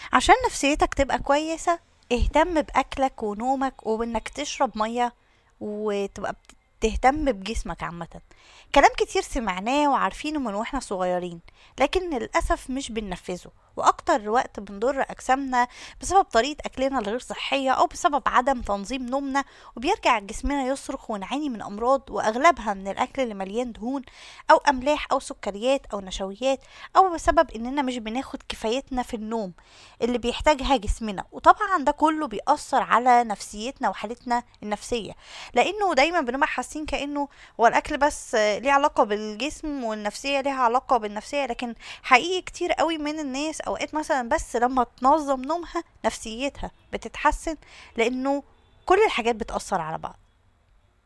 عشان نفسيتك تبقى كويسة اهتم بأكلك ونومك وإنك تشرب مية وتبقى بت- تهتم بجسمك عامة كلام كتير سمعناه وعارفينه من واحنا صغيرين لكن للأسف مش بننفذه وأكتر وقت بنضر أجسامنا بسبب طريقة أكلنا الغير صحية أو بسبب عدم تنظيم نومنا وبيرجع جسمنا يصرخ ونعاني من أمراض وأغلبها من الأكل اللي مليان دهون أو أملاح أو سكريات أو نشويات أو بسبب إننا مش بناخد كفايتنا في النوم اللي بيحتاجها جسمنا وطبعا ده كله بيأثر على نفسيتنا وحالتنا النفسية لأنه دايما بنبقى حاسين كأنه هو الأكل بس آه، ليه علاقة بالجسم والنفسية ليها علاقة بالنفسية لكن حقيقي كتير قوي من الناس أوقات مثلا بس لما تنظم نومها نفسيتها بتتحسن لأنه كل الحاجات بتأثر على بعض